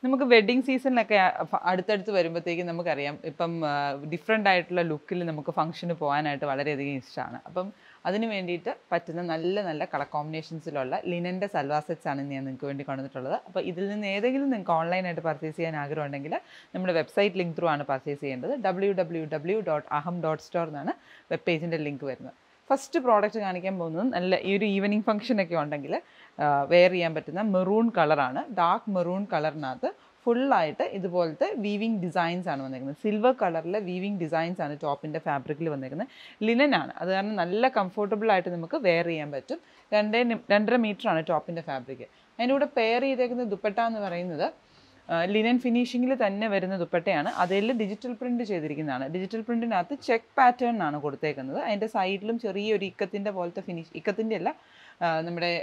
നമുക്ക് വെഡ്ഡിങ് സീസണിലൊക്കെ അ- അടുത്തടുത്ത് വരുമ്പോഴത്തേക്കും നമുക്കറിയാം ഇപ്പം ഡിഫറെൻ്റ് ആയിട്ടുള്ള ലുക്കിൽ നമുക്ക് ഫംഗ്ഷന് പോകാനായിട്ട് വളരെയധികം ഇഷ്ടമാണ് അപ്പം അതിന് വേണ്ടിയിട്ട് പറ്റുന്ന നല്ല നല്ല കളർ കോമ്പിനേഷൻസിലുള്ള ലിനൻ്റെ സൽവാർ സെറ്റ്സ് ആണ് ഇന്ന് ഞാൻ നിങ്ങൾക്ക് വേണ്ടി കൊണ്ടുവന്നിട്ടുള്ളത് അപ്പോൾ ഇതിൽ നിന്ന് ഏതെങ്കിലും നിങ്ങൾക്ക് ഓൺലൈനായിട്ട് പർച്ചേസ് ചെയ്യാൻ ആഗ്രഹമുണ്ടെങ്കിൽ നമ്മുടെ വെബ്സൈറ്റ് ലിങ്ക് ത്രൂ ആണ് പർച്ചേസ് ചെയ്യേണ്ടത് W W W dot Aham dot store എന്നാണ് വെബ് പേജിൻ്റെ ലിങ്ക് വരുന്നത് ഫസ്റ്റ് പ്രോഡക്റ്റ് കാണിക്കാൻ പോകുന്നത് നല്ല ഈ ഒരു ഈവനിങ് ഫംഗ്ഷനൊക്കെ ഉണ്ടെങ്കിൽ വെയർ ചെയ്യാൻ പറ്റുന്ന മെറൂൺ കളറാണ് ഡാർക്ക് മെറൂൺ കളറിനകത്ത് ഫുള്ളായിട്ട് ഇതുപോലത്തെ വീവിങ് ഡിസൈൻസ് ആണ് വന്നേക്കുന്നത് സിൽവർ കളറിലെ വീവിങ് ഡിസൈൻസ് ആണ് ടോപ്പിൻ്റെ ഫാബ്രിക്കിൽ വന്നേക്കുന്നത് ലിനൻ ആണ് അത് കാരണം നല്ല കംഫർട്ടബിൾ ആയിട്ട് നമുക്ക് വെയർ ചെയ്യാൻ പറ്റും രണ്ടേ നി- രണ്ടര മീറ്റർ ആണ് ടോപ്പിൻ്റെ ഫാബ്രിക് അതിൻ്റെ കൂടെ പെയർ ചെയ്തേക്കുന്ന ദുപ്പട്ട എന്ന് പറയുന്നത് ലിനൻ ഫിനിഷിങ്ങിൽ തന്നെ വരുന്ന ദുപ്പട്ടയാണ് അതിൽ ഡിജിറ്റൽ പ്രിൻറ്റ് ചെയ്തിരിക്കുന്നതാണ് ഡിജിറ്റൽ പ്രിൻറ്റിനകത്ത് ചെക്ക് പാറ്റേൺ ആണ് കൊടുത്തേക്കുന്നത് അതിൻ്റെ സൈഡിലും ചെറിയൊരു ഇക്കത്തിൻ്റെ പോലത്തെ ഫിനിഷ് ഇക്കത്തിൻ്റെ അല്ല ആ, നമ്മുടെ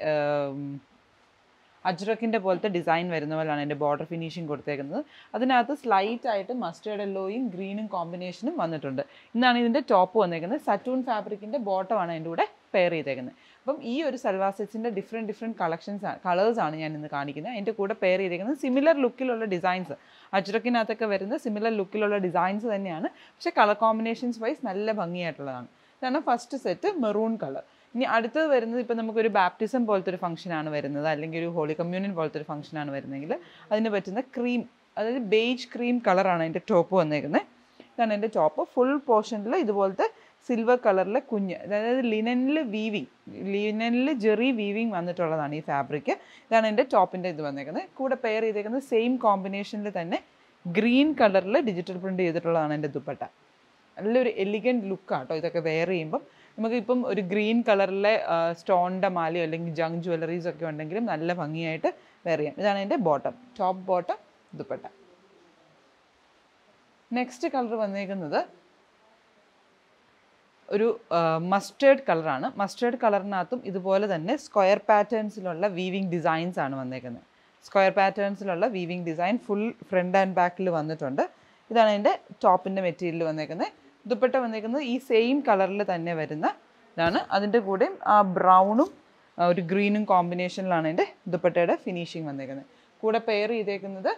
അജ്രക്കിൻ്റെ പോലത്തെ ഡിസൈൻ വരുന്ന പോലെയാണ് എൻ്റെ ബോർഡർ ഫിനിഷിങ് കൊടുത്തേക്കുന്നത് അതിനകത്ത് സ്ലൈറ്റ് ആയിട്ട് മസ്റ്റേർഡ് യെല്ലോയും ഗ്രീനും കോമ്പിനേഷനും വന്നിട്ടുണ്ട് ഇന്നാണ് ഇതിൻ്റെ ടോപ്പ് വന്നേക്കുന്നത് സറ്റൂൺ ഫാബ്രിക്കിൻ്റെ ബോട്ടമാണ് അതിൻ്റെ കൂടെ പെയർ ചെയ്തേക്കുന്നത് അപ്പം ഈ ഒരു സൽവാർ സെറ്റ്സിൻ്റെ ഡിഫറെൻറ്റ് ഡിഫറെൻറ്റ് കളക്ഷൻസ് കളേഴ്സ് ആണ് ഞാൻ ഇന്ന് കാണിക്കുന്നത് അതിൻ്റെ കൂടെ പെയർ ചെയ്തേക്കുന്നത് സിമിലർ ലുക്കിലുള്ള ഡിസൈൻസ് അജ്രക്കിനകത്തൊക്കെ വരുന്ന സിമിലർ ലുക്കിലുള്ള ഡിസൈൻസ് തന്നെയാണ് പക്ഷേ കളർ കോമ്പിനേഷൻസ് വൈസ് നല്ല ഭംഗിയായിട്ടുള്ളതാണ് ഇതാണ് ഫസ്റ്റ് സെറ്റ് മെറൂൺ കളർ ഇനി അടുത്തത് വരുന്നത് ഇപ്പം നമുക്കൊരു ബാപ്റ്റിസം പോലത്തെ ഒരു ഫംഗ്ഷനാണ് വരുന്നത് അല്ലെങ്കിൽ ഒരു ഹോളി കമ്മ്യൂണിയൻ പോലത്തെ ഒരു ഫംഗ്ഷനാണ് വരുന്നതെങ്കിൽ അതിന് പറ്റുന്ന ക്രീം അതായത് ബേജ് ക്രീം കളറാണ് അതിൻ്റെ ടോപ്പ് വന്നേക്കുന്നത് ഇതാണ് എൻ്റെ ടോപ്പ് ഫുൾ പോർഷനിൽ ഇതുപോലത്തെ സിൽവർ കളറിലെ കുഞ്ഞ് അതായത് ലിനനിൽ വീവിങ് ലിനനിൽ ജെറി വീവിങ് വന്നിട്ടുള്ളതാണ് ഈ ഫാബ്രിക് ഇതാണ് എൻ്റെ ടോപ്പിൻ്റെ ഇത് വന്നേക്കുന്നത് കൂടെ പെയർ ചെയ്തേക്കുന്നത് സെയിം കോമ്പിനേഷനിൽ തന്നെ ഗ്രീൻ കളറിൽ ഡിജിറ്റൽ പ്രിൻ്റ് ചെയ്തിട്ടുള്ളതാണ് എൻ്റെ ദുപ്പട്ട നല്ലൊരു എലിഗൻറ്റ് ലുക്കാട്ടോ ഇതൊക്കെ വെയർ ചെയ്യുമ്പം നമുക്കിപ്പം ഒരു ഗ്രീൻ കളറിലെ സ്റ്റോണിൻ്റെ മാലയോ അല്ലെങ്കിൽ ജങ് ജ്വല്ലറീസ് ഒക്കെ ഉണ്ടെങ്കിലും നല്ല ഭംഗിയായിട്ട് വെയർ ചെയ്യാം ഇതാണ് എൻ്റെ bottom top bottom dupatta next colour വന്നേക്കുന്നത് ഒരു മസ്റ്റേർഡ് കളറാണ് മസ്റ്റേർഡ് കളറിനകത്തും ഇതുപോലെ തന്നെ സ്ക്വയർ പാറ്റേൺസിലുള്ള വീവിങ് ഡിസൈൻസ് ആണ് വന്നേക്കുന്നത് സ്ക്വയർ പാറ്റേൺസിലുള്ള weaving design full front and ബാക്കിൽ വന്നിട്ടുണ്ട് ഇതാണ് എൻ്റെ ടോപ്പിൻ്റെ മെറ്റീരിയൽ വന്നേക്കുന്നത് ദുപ്പട്ട വന്നേക്കുന്നത് ഈ സെയിം കളറിൽ തന്നെ വരുന്ന ഇതാണ് അതിൻ്റെ കൂടെയും ആ ബ്രൗണും ഒരു ഗ്രീനും കോമ്പിനേഷനിലാണ് എൻ്റെ ദുപ്പട്ടയുടെ ഫിനിഷിങ് വന്നേക്കുന്നത് കൂടെ പെയർ ചെയ്തേക്കുന്നത്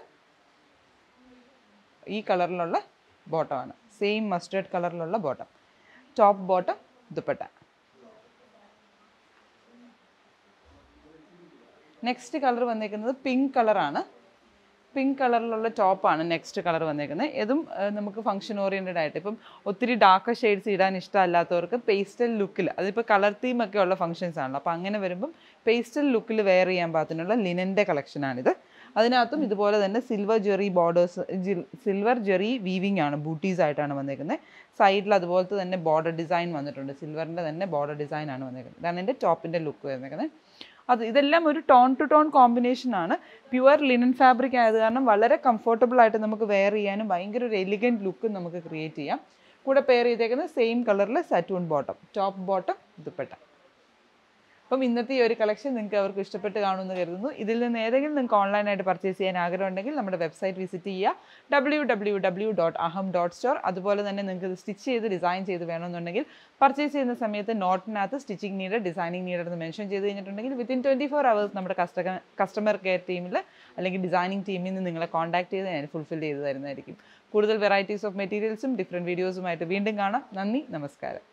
ഈ കളറിലുള്ള ബോട്ടമാണ് സെയിം മസ്റ്റേർഡ് കളറിലുള്ള bottom top bottom dupatta next colour വന്നേക്കുന്നത് പിങ്ക് കളറാണ് പിങ്ക് കളറിലുള്ള ടോപ്പാണ് നെക്സ്റ്റ് കളർ വന്നേക്കുന്നത് ഇതും ആ, നമുക്ക് ഫംഗ്ഷൻ ഓറിയൻറ്റഡ് ആയിട്ട് ഇപ്പം ഒത്തിരി ഡാർക്ക് ഷെയ്ഡ്സ് ഇടാൻ ഇഷ്ടമല്ലാത്തവർക്ക് പേസ്റ്റൽ ലുക്കിൽ അതിപ്പോൾ കളർ തീം ഒക്കെ ഉള്ള ഫംഗ്ഷൻസ് ആണല്ലോ അപ്പോൾ അങ്ങനെ വരുമ്പം പേസ്റ്റൽ ലുക്കിൽ വെയർ ചെയ്യാൻ പാകത്തിനുള്ള ലിനൻ്റെ കളക്ഷനാണിത് അതിനകത്തും ഇതുപോലെ തന്നെ silver zari borders silver zari weaving ആണ് ബൂട്ടീസ് ആയിട്ടാണ് വന്നേക്കുന്നത് സൈഡിൽ അതുപോലത്തെ തന്നെ ബോർഡർ ഡിസൈൻ വന്നിട്ടുണ്ട് സിൽവറിൻ്റെ തന്നെ ബോർഡർ ഡിസൈൻ ആണ് വന്നേക്കുന്നത് ഇതാണ് എൻ്റെ ടോപ്പിൻ്റെ ലുക്ക് വന്നേക്കുന്നത് അത് ഇതെല്ലാം ഒരു ടോൺ ടു ടോൺ കോമ്പിനേഷൻ ആണ് പ്യുവർ ലിനൻ ഫാബ്രിക് ആയത് കാരണം വളരെ കംഫർട്ടബിൾ ആയിട്ട് നമുക്ക് വെയർ ചെയ്യാനും ഭയങ്കര ഒരു എലിഗൻറ്റ് ലുക്കും നമുക്ക് ക്രിയേറ്റ് ചെയ്യാം കൂടെ പെയർ ചെയ്തേക്കുന്നത് സെയിം കളറിൽ സറ്റൂൺ ബോട്ടം ടോപ്പ് ബോട്ടം ദുപ്പട്ട അപ്പം ഇന്നത്തെ ഈ ഒരു കളക്ഷൻ നിങ്ങൾക്ക് അവർക്ക് ഇഷ്ടപ്പെട്ട് കാണുമെന്ന് കരുതുന്നു ഇതിൽ നിന്ന് ഏതെങ്കിലും നിങ്ങൾക്ക് ഓൺലൈനായിട്ട് പർച്ചേസ് ചെയ്യാൻ ആഗ്രഹമുണ്ടെങ്കിൽ നമ്മുടെ വെബ്സൈറ്റ് വിസിറ്റ് ചെയ്യുക W W W dot Aham dot store അതുപോലെ തന്നെ നിങ്ങൾക്ക് ഇത് സ്റ്റിച്ച് ചെയ്ത് ഡിസൈൻ ചെയ്ത് വേണമെന്നുണ്ടെങ്കിൽ പർച്ചേസ് ചെയ്യുന്ന സമയത്ത് നോട്ടിനകത്ത് സ്റ്റിച്ചിങ് നീഡ് ഡിസൈനിങ് നീഡ് എന്ന് മെൻഷൻ ചെയ്ത് കഴിഞ്ഞിട്ടുണ്ടെങ്കിൽ വിത്തിൻ ട്വൻറ്റി ഫോർ അവേഴ്സ് നമ്മുടെ കസ്റ്റമർ കസ്റ്റമർ കെയർ ടീമിൽ അല്ലെങ്കിൽ ഡിസൈനിങ് ടീമിൽ നിന്ന് നിങ്ങളെ കോൺടാക്ട് ചെയ്ത് ഞാൻ ഫുൾഫിൽ ചെയ്ത് തരുന്നതായിരിക്കും കൂടുതൽ വെറൈറ്റീസ് ഓഫ് മെറ്റീരിയൽസും ഡിഫറെൻറ്റ് വീഡിയോസുമായിട്ട് വീണ്ടും കാണാം നന്ദി നമസ്കാരം